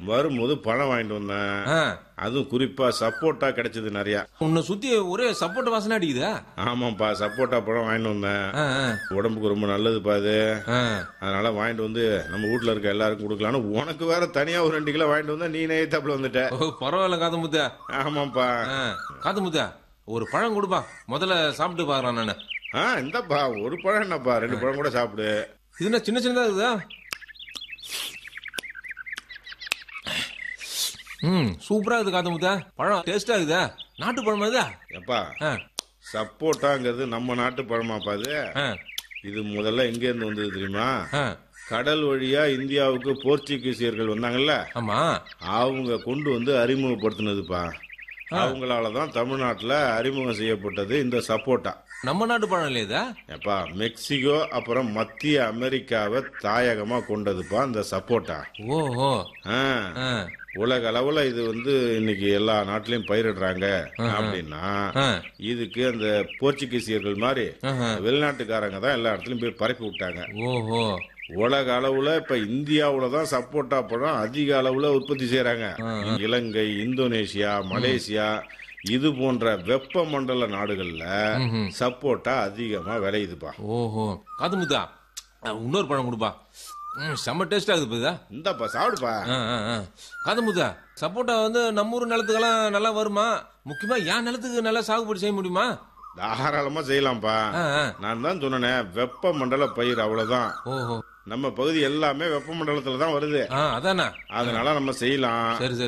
வரும்போது பழம் வாங்கிட்டு வந்தேன் ஆ, அதுவும் குறிப்பா சப்போட்டா கிடைச்சது நிறைய உன்னை சுத்தி ஒரே சப்போர்ட் வாசனை அடிக்குதா ஆமாப்பா சப்போட்டா பழம் வாங்கிட்டு வந்தேன் ஆ, ஆ, உடம்புக்கு ரொம்ப நல்லதுப்பா அது ஆ. அதனால வாங்கிட்டு வந்து நம்ம வீட்ல இருக்க எல்லாருக்கும் கொடுக்கலான்னு உனக்கு வேற தனியா ஒரு ரெண்டு கிலோ வாங்கிட்டு வந்தா நீ நேத்தாப்புல வந்துட்ட ஓ, பரவாயில்ல காது முத்தா ஆமாப்பா ஆ, காது முத்தா ஒரு பழம் கொடுப்பா முதல்ல சாப்பிட்டு பாக்குறேன் நானு ஆ இந்தப்பா ஒரு பழம் என்னப்பா ரெண்டு பழம் கூட சாப்பிடு இது என்ன சின்ன சின்னதா இருக்குதா ம் சூப்பரா இருக்குது காது முத்தா பழம் டேஸ்டா இருக்குதா நாட்டு பழமா இதா எப்பா ஆ, சப்போட்டாங்கிறது நம்ம நாட்டு பழமாப்பா அது ஆ, இது முதல்ல எங்க இருந்து வந்தது தெரியுமா ஆ. கடல் வழியா இந்தியாவுக்கு போர்ச்சுகீசியர்கள் வந்தாங்கல்ல ஆமா அவங்க கொண்டு வந்து அறிமுகப்படுத்தினதுப்பா அவங்களால தான் தமிழ்நாட்டுல அறிமுகம் செய்யப்பட்டது இந்த சப்போட்டா நம்ம நாட்டு பழம் இல்லையா இதா எப்பா மெக்சிகோ அப்புறம் மத்திய அமெரிக்காவை தாயகமா கொண்டதுப்பா இந்த சப்போட்டா ஓஹோ ஆ, ஆ, உலக அளவுல இது வந்து இன்னைக்கு எல்லா நாட்டிலையும் பயிரிடுறாங்க அப்படின்னா ஆ, இதுக்கு அந்த போர்ச்சுகீசியர்கள் மாதிரி ஆஹா. வெளிநாட்டுக்காரங்க தான் எல்லா இடத்துலயும் போய் பரப்பி விட்டாங்க ஓஹோ உலக அளவுல இப்ப இந்தியாவுல தான் சப்போட்டா பழம் அதிக அளவுல உற்பத்தி செய்யறாங்க இலங்கை இந்தோனேஷியா மலேசியா இது போன்ற வெப்பமண்டல நாடுகள்ல சப்போட்டா அதிகமா விளையுதுப்பா ஓஹோ காது முத்தா ஆ, இன்னொரு பழம் கொடுப்பா ம் செம்ம டேஸ்டா இருக்குது இதா இந்தப்பா சாப்பிடுப்பா ஆ, ஆ, ஆ. காது முத்தா சப்போட்டா வந்து நம்ம ஊர் நிலத்துக்கெல்லாம் நல்லா வருமா முக்கியமா என் நிலத்துக்கு நல்லா சாகுபடி செய்ய முடியுமா தாராளமா செய்யலாம்ப்பா ஆ, ஆ. நான் தான் சொன்னேன் வெப்பமண்டல பயிர் அவ்வளவுதான் ஓஹோ நம்ம பகுதி எல்லாமே வெப்பமண்டலத்துல தான் வருது ஆ அதானா அதனால நம்ம செய்யலாம் சரி சரி